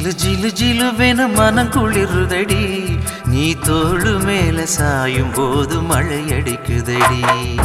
ஜிலு ஜிலு ஜிலுவென மனம் குளிருதடி நீ தோளு மேல சாயும் போது மழை அடிக்குதடி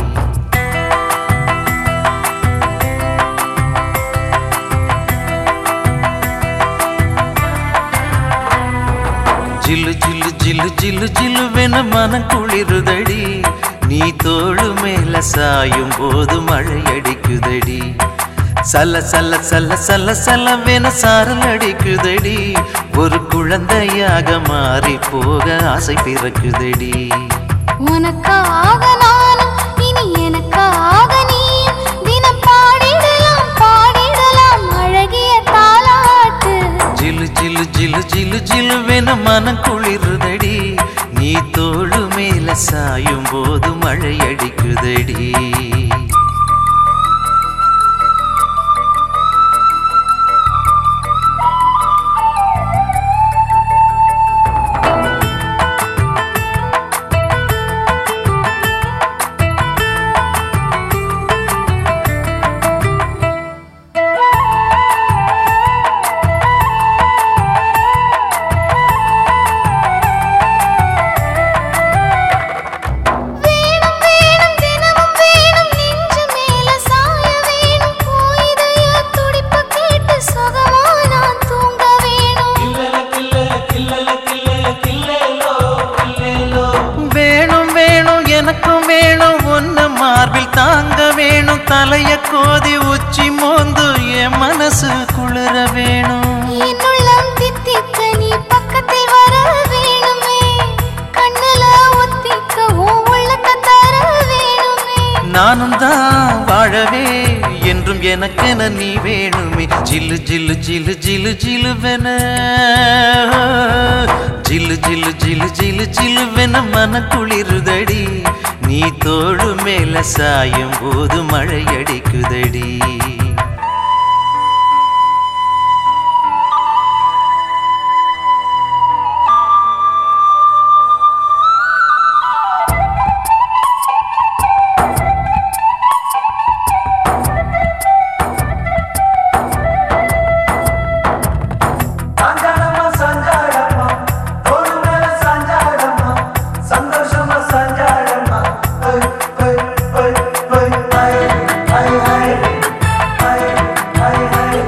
ஜிலு ஜிலு ஜிலு ஜிலு ஜிலுவென மனம் குளிருதடி நீ தோளு மேல சாயும் போது மழை அடிக்குதடி சல சல சல சல சலவென சாரல் அடிக்குதடி ஒரு குழந்தையாக மாறி போக ஆசை பிறக்குதடி உனக்காக நானும் இனி எனக்காக நீயும் தினம் பாடிடலாம் பாடிடலாம் அழகிய தாலாட்டு ஜிலு ஜிலு ஜிலு ஜிலு ஜிலுவென மனம் குளிருதடி நீ தோளு மேல சாயும் போது மழை அடிக்குதடி வேணும் வேணும் தினமும் வேணும் நெஞ்சு மேல சாய வேணும் போயிதைய துடிப்பு கேட்டு சுகமா நான் தூங்க வேணும் வேணும் வேணும் எனக்கும் வேணும் ஒன்னு மார்பில் தாங்க வேணும் தலைய கோதி உச்சி மோந்து என் மனசு குளிர வேணும் என்னுள்ளம் தித்திக்க நீ பக்கத்தில் வர வேணுமே கண்ணுல ஒத்திக்க உன் உள்ளத்தை தர வேணுமே நானும் தான் வாழவே என்றும் எனக்கென நீ வேணுமே ஜில்லு ஜில்லு ஜில்லு ஜில்லு ஜிலுவென ஜில்லு ஜில்லு ஜில்லு ஜில்லு ஜிலுவென மன குளிருதடி நீ தோளு மேல சாயும் போது மழை அடிக்குதடி சாஞ்சாடம்மா சாஞ்சாடம்மா தோடு மேல சாஞ்சாடம்மா சந்தோஷமா சாஞ்சாடம்மா ஐ ஐ ஐ ஐ ஐ ஐ ஐ ஐ ஐ ஐ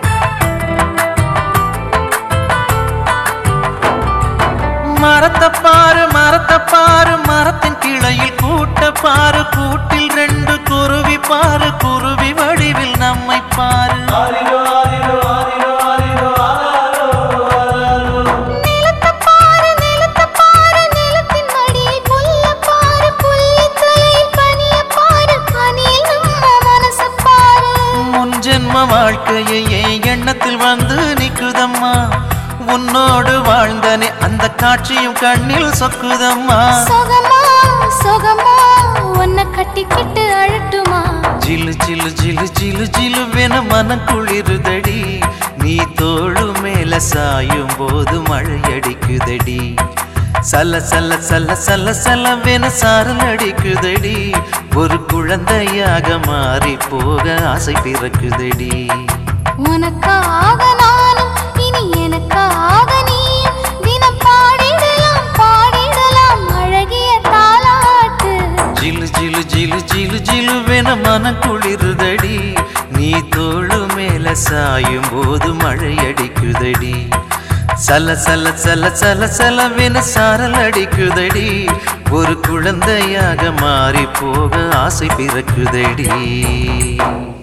மரத்தை பாரு மரத்தை பாரு மரத்தின் கிளையில் கூட்ட பாரு கூட்டில் ரெண்டு குருவி பாரு குருவி வடிவில் நம்மை பாரு ஆரிரோ ஆரிரோ ஆரிரோ ஆரிரோ ஆராரோ ஆராரோ நிலத்தை பாரு நிலத்தை பாரு நிலத்தின் மடியை புல்ல பாரு புல்லின் தலையில் பனிய பாரு பனியில் நம்ம மனச பாரு முன் ஜென்ம வாழ்க்கையை என் எண்ணத்தில் வந்து நிக்குதம்மா உன்னோடு வாழ்ந்தனே அந்த காட்சியும் கண்ணில் சொக்குதம்மா சுகமா சுகமா உன்னை கட்டிக்கிட்டு அழட்டுமா ஜிலு ஜிலு ஜிலு ஜிலு ஜிலுவென மனம் குளிருதடி நீ தோளு மேல சாயும் போது மழை அடிக்குதடி சல சல சல சல சலவென சாரல் அடிக்குதடி ஒரு குழந்தையாக மாறி போக ஆசை பிறக்குதடி உனக்காக நானும் இனி எனக்காக நீயும் தினம் பாடிடலாம் பாடிடலாம் அழகிய தாலாட்டு ஜிலு ஜிலு ஜிலு ஜிலு ஜிலுவென மனம் குளிருதடி நீ தோளு மேல சாயும் போது மழை அடிக்குதடி சல சல சல சல சலவென சாரல் அடிக்குதடி ஒரு குழந்தையாக மாறி போக ஆசை பிறக்குதடி